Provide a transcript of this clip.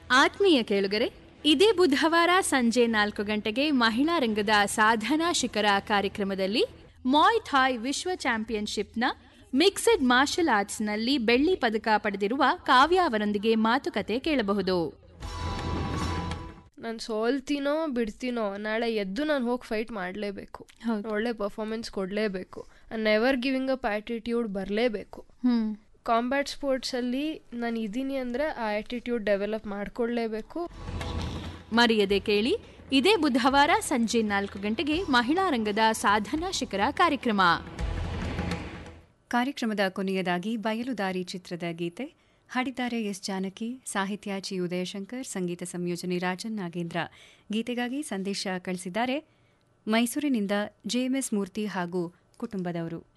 ಆತ್ಮೀಯ ಕೇಳುಗರೆ ಇದೇ ಬುಧವಾರ ಸಂಜೆ ನಾಲ್ಕು ಗಂಟೆಗೆ ಮಹಿಳಾ ರಂಗದ ಸಾಧನಾ ಶಿಖರ ಕಾರ್ಯಕ್ರಮದಲ್ಲಿ ಮಾಯ್ ಥಾಯ್ ವಿಶ್ವ ಚಾಂಪಿಯನ್ಶಿಪ್ನ ಮಿಕ್ಸೆಡ್ ಮಾರ್ಷಲ್ ಆರ್ಟ್ಸ್ನಲ್ಲಿ ಬೆಳ್ಳಿ ಪದಕ ಪಡೆದಿರುವ ಕಾವ್ಯ ಅವರೊಂದಿಗೆ ಮಾತುಕತೆ ಕೇಳಬಹುದು ನಾನು ಸೋಲ್ತೀನೋ ಬಿಡ್ತೀನೋ ನಾಳೆ ಎದ್ದು ನಾನು ಹೋಗಿ ಫೈಟ್ ಮಾಡಲೇಬೇಕು ಹೌದು. ಒಳ್ಳೆ ಪರ್ಫಾರ್ಮೆನ್ಸ್ ಕೊಡಲೇಬೇಕು ನೆವರ್ ಗಿವಿಂಗ್ ಅಪ್ ಆ್ಯಟಿಟ್ಯೂಡ್ ಬರಲೇಬೇಕು ಹ್ಮ್ ಕಾಂಬ್ಯಾಟ್ ಸ್ಪೋರ್ಟ್ಸಲ್ಲಿ ನಾನು ಇದ್ದೀನಿ ಅಂದರೆ ಆ ಆ್ಯಟಿಟ್ಯೂಡ್ ಡೆವಲಪ್ ಮಾಡ್ಕೊಳ್ಳೇಬೇಕು ಮರೆಯದೆ ಕೇಳಿ ಇದೇ ಬುಧವಾರ ಸಂಜೆ ನಾಲ್ಕು ಗಂಟೆಗೆ ಮಹಿಳಾ ರಂಗದ ಸಾಧನಾ ಶಿಖರ ಕಾರ್ಯಕ್ರಮ ಕಾರ್ಯಕ್ರಮದ ಕೊನೆಯದಾಗಿ ಬಯಲುದಾರಿ ಚಿತ್ರದ ಗೀತೆ ಹಾಡಿದ್ದಾರೆ ಎಸ್ ಜಾನಕಿ ಸಾಹಿತ್ಯ ಚಿ ಉದಯಶಂಕರ್ ಸಂಗೀತ ಸಂಯೋಜನೆ ರಾಜನ್ ನಾಗೇಂದ್ರ ಗೀತೆಗಾಗಿ ಸಂದೇಶ ಕಳಿಸಿದ್ದಾರೆ ಮೈಸೂರಿನಿಂದ ಜೆಎಂಎಸ್ ಮೂರ್ತಿ ಹಾಗೂ ಕುಟುಂಬದವರು